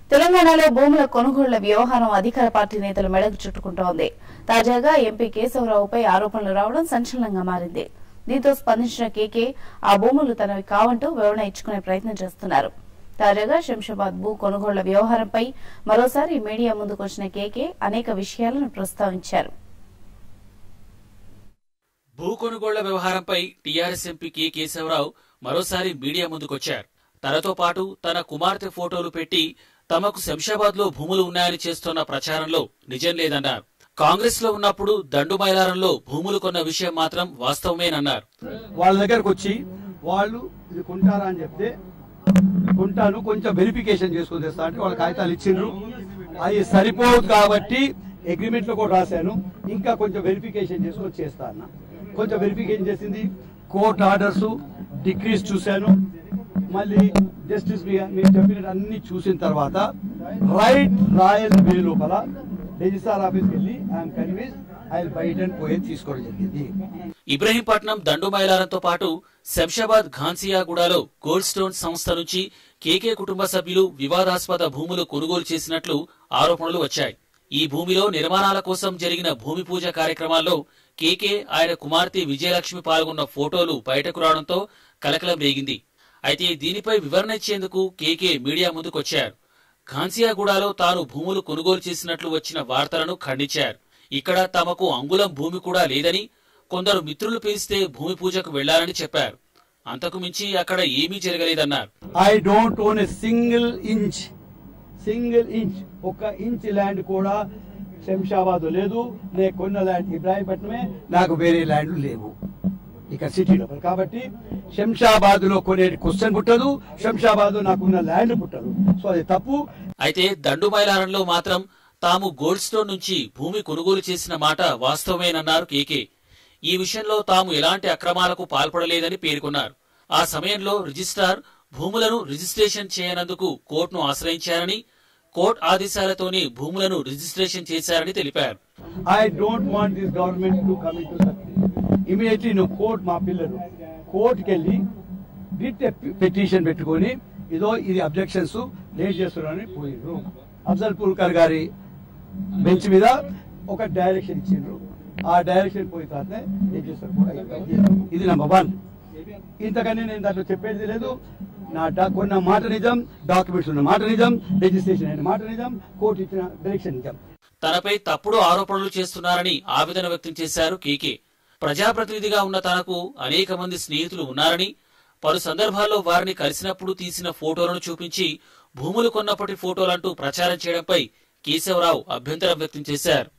తెలంగాణలో భూముల కొనుగోళ్ల వ్యవహారం అధికార పార్టీ నేతల మెడకు చుట్టుకుంటోంది తాజాగా ఎంపీ కేశవరావుపై ఆరోపణలు రావడం సంచలనంగా మారింది దీంతో స్పందించిన కేకే ఆ భూములు తనవి కావంటూ వివరణ ఇచ్చుకునే ప్రయత్నం చేస్తున్నారు తాజాగా శంషాబాద్ భూ కొనుగోళ్ల వ్యవహారంపై మరోసారి మీడియా ముందుకొచ్చిన కేకే అనేక విషయాలను ప్రస్తావించారు భూ కొనుగోళ్ల వ్యవహారంపై టీఆర్ఎస్ ఎంపీ కె కేశవరావు మరోసారి మీడియా ముందుకొచ్చారు తనతో పాటు తన కుమార్తె ఫోటోలు పెట్టి తమకు శంషాబాద్ లో భూములు ఉన్నాయని చేస్తున్న ప్రచారంలో నిజం లేదన్నారు కాంగ్రెస్ లో ఉన్నప్పుడు దండు మైలారంలో భూములు కొన్న విషయం మాత్రం వాస్తవమేనన్నారు వాళ్ళ దగ్గరకు వచ్చి వాళ్ళు ఇది కొంటారా అని చెప్తే కొంటాను కొంచెం వెరిఫికేషన్ చేసుకుని తెస్తా అంటే వాళ్ళ కాగితాలు ఇచ్చిండ్రు అవి సరిపోదు కాబట్టి అగ్రిమెంట్ లో కూడా రాశాను ఇంకా కొంచెం వెరిఫికేషన్ చేసుకొని చేస్తా అన్న కొంచెం వెరిఫికేషన్ చేసింది కోర్ట్ ఆర్డర్స్ డిగ్రీస్ చూశాను మళ్ళీ జస్టిస్ మీరు చెప్పినట్టు అన్ని చూసిన తర్వాత రైట్ రాయల్ వే లోపల రిజిస్టార్ ఆఫీస్కి వెళ్ళి I'm convince I bite and పోయి తీసుకోవడం జరిగింది ఇబ్రహీంపట్నం దండు మైలారంతో పాటు శంషాబాద్ ఘాన్సియాగూడలో గోల్డ్ స్టోన్ సంస్థ నుంచి కేకే కుటుంబ సభ్యులు వివాదాస్పద భూములు కొనుగోలు చేసినట్లు ఆరోపణలు వచ్చాయి ఈ భూమిలో నిర్మాణాల కోసం జరిగిన భూమి పూజ కార్యక్రమాల్లో కేకే ఆయన కుమార్తె విజయలక్ష్మి పాల్గొన్న ఫోటోలు బయటకు రావడంతో కలకలం రేగింది అయితే దీనిపై వివరణ ఇచ్చేందుకు కేకే మీడియా ముందుకొచ్చారు ఘాన్సియాగూడలో తాను భూములు కొనుగోలు చేసినట్లు వచ్చిన వార్తలను ఖండించారు ఇక్కడ తమకు అంగుళం భూమి కూడా లేదని కొందరు మిత్రులు పిలిస్తే భూమి పూజకు వెళ్లాలని చెప్పారు అంతకు మించి అక్కడ ఏమీ జరగలేదన్నారు I don't own a single inch single inch ఒక ఇంచ్ ల్యాండ్ కూడా శంషాబాద్ లేదు నేను కొన్న ల్యాండ్ ఇబ్రాహీంపట్నమే నాకు వేరే ల్యాండ్ లేవు ఇక సిటీలో కాబట్టి శంషాబాద్ లో కొనే క్వశ్చన్ పుట్టదు శంషాబాద్ లో నాకున్న ల్యాండ్ పుట్టదు సో అది తప్పు అయితే దండు మైలారంలో మాత్రం తాము గోల్డ్ స్టోన్ నుంచి భూమి కొనుగోలు చేసిన మాట వాస్తవమేనన్నారు కేకే ఈ విషయంలో తాము ఎలాంటి అక్రమాలకు పాల్పడలేదని పేర్కొన్నారు ఆ సమయంలో రిజిస్ట్రార్ భూములను రిజిస్ట్రేషన్ చేయనందుకు కోర్టును ఆశ్రయించారని కోర్టు ఆదేశాలతోనే భూములను రిజిస్ట్రేషన్ చేశారని తెలిపారు I don't want this government to come in to immediately నువ్వు కోర్ట్ మా పిల్లలు కోర్టుకి వెళ్ళి రిట్ పిటిషన్ పెట్టుకొని ఇదో ఇది అబ్జెక్షన్స్ లేట్ చేస్తున్నారని పోయిండ్రు అఫ్జల్ పుల్కర్ గారి బెంచ్ మీద ఒక డైరెక్షన్ ఇచ్చిండ్రు ఆ డైరెక్షన్ పోయిన తర్వాత రిజిస్టర్ కూడా అయింది. ఇది నెంబర్ వన్ ఇంతకని నేను దాంట్లో చెప్పేది లేదు నా డా- కొన్న మాట నిజం డాక్యుమెంట్స్ ఉన్న మాట నిజం రిజిస్ట్రేషన్ అయిన మాట నిజం కోర్టు ఇచ్చిన డైరెక్షన్ నిజం తనపై తప్పుడు ఆరోపణలు చేస్తున్నారని ఆవేదన వ్యక్తం చేశారు కేకే ప్రజాప్రతినిధిగా ఉన్న తనకు అనేక మంది స్నేహితులు ఉన్నారని పలు సందర్భాల్లో వారిని కలిసినప్పుడు తీసిన ఫోటోలను చూపించి భూములు కొన్నప్పటి ఫోటోలంటూ ప్రచారం చేయడంపై కేశవరావు అభ్యంతరం వ్యక్తం చేశారు